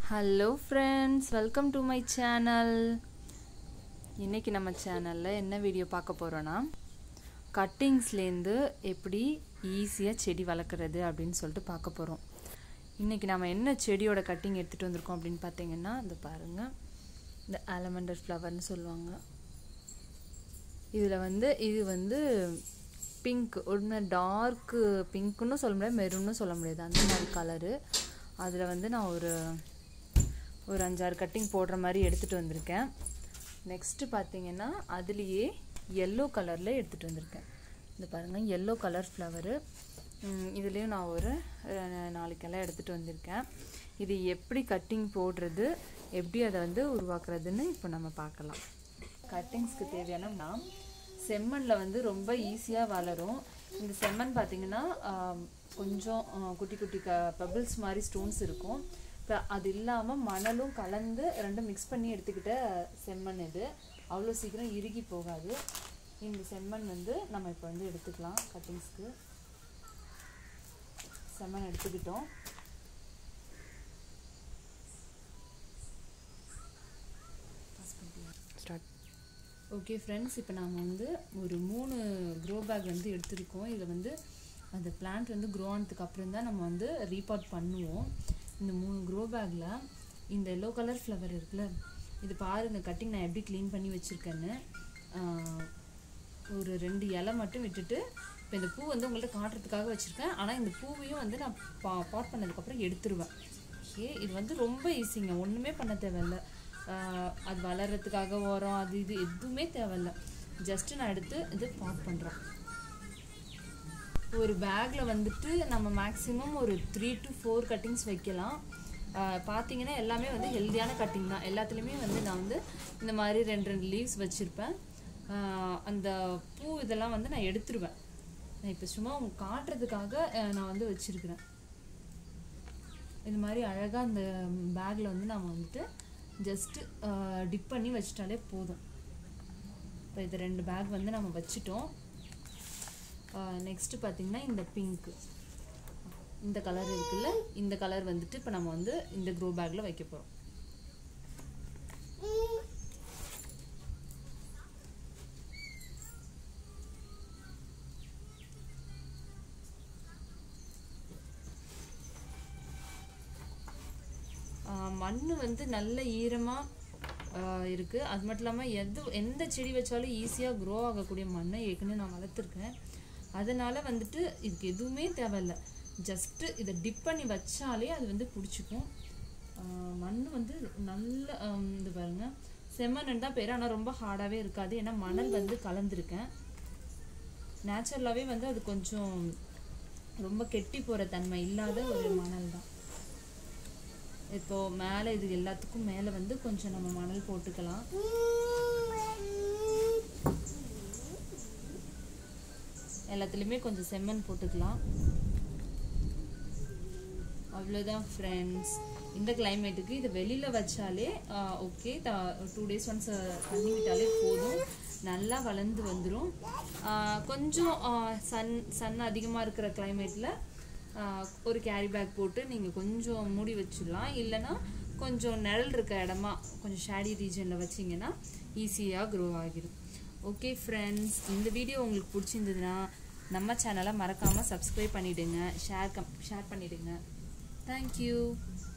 hello friends welcome to my channel இன்றைக்கி நம்ம சேனலில் என்ன வீடியோ பார்க்க போகிறோன்னா கட்டிங்ஸ்லேருந்து எப்படி ஈஸியாக செடி வளர்க்குறது அப்படின்னு சொல்லிட்டு பார்க்க போகிறோம் இன்றைக்கி நம்ம என்ன செடியோட கட்டிங் எடுத்துகிட்டு வந்திருக்கோம் அப்படின்னு பார்த்தீங்கன்னா இந்த பாருங்கள் இந்த ஆலமண்டர் ஃப்ளவர்னு சொல்லுவாங்க இதில் வந்து இது வந்து பிங்க் ஒன்று டார்க்கு பிங்க்குன்னு சொல்ல முடியாது மெரூன்னு சொல்ல முடியாது அந்த மாதிரி கலரு அதில் வந்து நான் ஒரு ஒரு அஞ்சாறு கட்டிங் போடுற மாதிரி எடுத்துகிட்டு வந்திருக்கேன் நெக்ஸ்ட்டு பார்த்தீங்கன்னா அதுலேயே எல்லோ கலரில் எடுத்துகிட்டு வந்திருக்கேன் இந்த பாருங்கள் எல்லோ கலர் ஃப்ளவரு இதுலேயும் நான் ஒரு அஹ், நாலு கிளை எடுத்துகிட்டு வந்திருக்கேன் இது எப்படி கட்டிங் போடுறது எப்படி அதை வந்து உருவாக்குறதுன்னு இப்போ நம்ம பார்க்கலாம் கட்டிங்ஸ்க்கு தேவையான நாம் செம்மண்ணில் வந்து ரொம்ப ஈஸியாக வளரும் இந்த செம்மண் பார்த்தீங்கன்னா ஆம், கொஞ்சம் ஆ, குட்டி குட்டி க பபிள்ஸ் மாதிரி ஸ்டோன்ஸ் இருக்கும் இப்போ அது இல்லாமல் மணலும் கலந்து ரெண்டும் மிக்ஸ் பண்ணி எடுத்துக்கிட்ட செம்மண் இது அவ்வளோ சீக்கிரம் இறுகி போகாது இந்த செம்மண் வந்து நம்ம இப்போ வந்து எடுத்துக்கலாம் கட்டிங்ஸ்க்கு செம்மண் எடுத்துக்கிட்டோம் ஸ்டார்ட் ஓகே ஃப்ரெண்ட்ஸ் இப்போ நாம் வந்து ஒரு மூணு க்ரோ பேக் வந்து எடுத்திருக்கோம் இதில் வந்து அந்த பிளான்ட் வந்து க்ரோ ஆனதுக்கு அப்புறம் தான் நம்ம வந்து ரீபாட் பண்ணுவோம் இந்த மூணு க்ரோ பேக்கில் இந்த எல்லோ கலர் ஃப்ளவர் இருக்குல்ல இது பாருங்க கட்டிங் நான் எப்படி க்ளீன் பண்ணி வச்சுருக்கேன்னு ஆஹ், ஒரு ரெண்டு இலை மட்டும் விட்டுட்டு இப்போ இந்த பூ வந்து உங்கள்கிட்ட காட்டுறதுக்காக வச்சுருக்கேன் ஆனால் இந்த பூவையும் வந்து நான் பா பாட் பண்ணதுக்கப்புறம் எடுத்துருவேன் ஓகே இது வந்து ரொம்ப ஈஸிங்க ஒன்றுமே பண்ண தேவையில்ல ஆஹ் அது வளர்கிறதுக்காக உரம் அது இது எதுவுமே தேவையில்ல ஜஸ்ட்டு நான் எடுத்து இது பாட் பண்ணுறேன் ஒரு பேக்கில் வந்துட்டு நம்ம மேக்ஸிமம் ஒரு த்ரீ டு ஃபோர் கட்டிங்ஸ் வைக்கலாம் ஆஹ் பார்த்தீங்கன்னா எல்லாமே வந்து ஹெல்தியான கட்டிங் தான் எல்லாத்துலேயுமே வந்து நான் வந்து இந்த மாதிரி ரெண்டு ரெண்டு லீவ்ஸ் வச்சுருப்பேன் அந்த பூ இதெல்லாம் வந்து நான் எடுத்துருவேன் நான் இப்போ சும்மா உங்களுக்கு காட்டுறதுக்காக ஆஹ் நான் வந்து வச்சுருக்கிறேன் இது மாதிரி அழகாக அந்த பேக்கில் வந்து நம்ம வந்துட்டு ஜஸ்ட்டு டிப் பண்ணி வச்சிட்டாலே போதும் இப்போ இது ரெண்டு பேக் வந்து நம்ம வச்சிட்டோம் நெக்ஸ்ட்டு பார்த்தீங்கன்னா இந்த பிங்க்கு இந்த கலர் இருக்குல்ல இந்த கலர் வந்துட்டு இப்போ நம்ம வந்து இந்த க்ரோ பேக்கில் வைக்க போகிறோம் மண் வந்து நல்ல ஈரமாக இருக்குது அது மட்டும் இல்லாமல் எது எந்த செடி வச்சாலும் ஈஸியாக க்ரோ ஆகக்கூடிய மண்ணை ஏற்கனவே நான் வளர்த்துருக்கேன் அதனால் வந்துட்டு இதுக்கு எதுவுமே தேவையில்ல ஜஸ்ட்டு இதை டிப் பண்ணி வச்சாலே அது வந்து பிடிச்சிக்கும் மண் வந்து நல்ல ஆம், இது பாருங்க செம்மண் தான் பேர் ஆனால் ரொம்ப ஹார்டாகவே இருக்காது ஏன்னா மணல் வந்து கலந்துருக்கேன் நேச்சுரலாகவே வந்து அது கொஞ்சம் ரொம்ப கெட்டி போகிற தன்மை இல்லாத ஒரு மணல் தான் இப்போ மேலே இது எல்லாத்துக்கும் மேலே வந்து கொஞ்சம் நம்ம மணல் போட்டுக்கலாம் எல்லாத்துலேயுமே கொஞ்சம் செம்மண் போட்டுக்கலாம் அவ்வளோதான் ஃப்ரெண்ட்ஸ் இந்த கிளைமேட்டுக்கு இது வெளியில் வச்சாலே okay the two days once தண்ணி விட்டாலே போதும் நல்லா வளர்ந்து வந்துடும் கொஞ்சம் சன் சன் அதிகமாக இருக்கிற கிளைமேட்டில் ஒரு கேரி பேக் போட்டு நீங்கள் கொஞ்சம் மூடி வச்சிடலாம் இல்லைன்னா கொஞ்சம் நிழல் இருக்க இடமா கொஞ்சம் ஷேடி ரீஜனில் வச்சிங்கன்னா ஈஸியாக க்ரோ ஆகிடும் ஓகே ஃப்ரெண்ட்ஸ் இந்த வீடியோ உங்களுக்கு பிடிச்சிருந்ததுன்னா நம்ம சேனலை மறக்காமல் சப்ஸ்கிரைப் பண்ணிவிடுங்க ஷேர் கம் ஷேர் பண்ணிவிடுங்க தேங்க்யூ